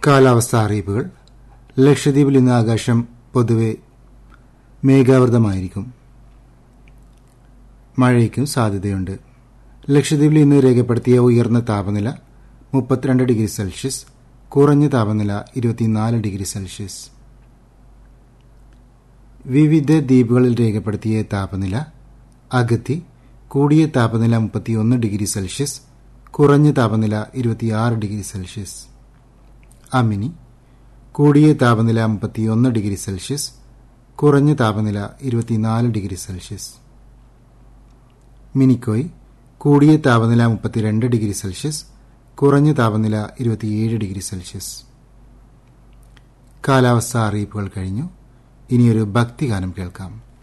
കാലാവസ്ഥാ അറിയിപ്പുകൾ ലക്ഷദ്വീപിൽ ഇന്ന് ആകാശം പൊതുവെ മേഘാവൃതമായിരിക്കും മഴയ്ക്കും സാധ്യതയുണ്ട് ലക്ഷദ്വീപിൽ ഇന്ന് രേഖപ്പെടുത്തിയ ഉയർന്ന താപനില മുപ്പത്തിരണ്ട് ഡിഗ്രി സെൽഷ്യസ് കുറഞ്ഞ താപനില ഇരുപത്തിനാല് ഡിഗ്രി സെൽഷ്യസ് വിവിധ ദ്വീപുകളിൽ രേഖപ്പെടുത്തിയ താപനില അഗത്തി കൂടിയ താപനില മുപ്പത്തിയൊന്ന് ഡിഗ്രി സെൽഷ്യസ് കുറഞ്ഞ താപനില ഇരുപത്തിയാറ് ഡിഗ്രി സെൽഷ്യസ് അമിനി കൂടിയ താപനില മുപ്പത്തിയൊന്ന് ഡിഗ്രി സെൽഷ്യസ് കുറഞ്ഞ താപനില ഇരുപത്തിനാല് ഡിഗ്രി സെൽഷ്യസ് മിനിക്കോയ് കൂടിയ താപനില മുപ്പത്തിരണ്ട് ഡിഗ്രി സെൽഷ്യസ് കുറഞ്ഞ താപനില ഇരുപത്തിയേഴ് ഡിഗ്രി സെൽഷ്യസ് കാലാവസ്ഥാ അറിയിപ്പുകൾ കഴിഞ്ഞു ഇനിയൊരു ഭക്തിഗാനം കേൾക്കാം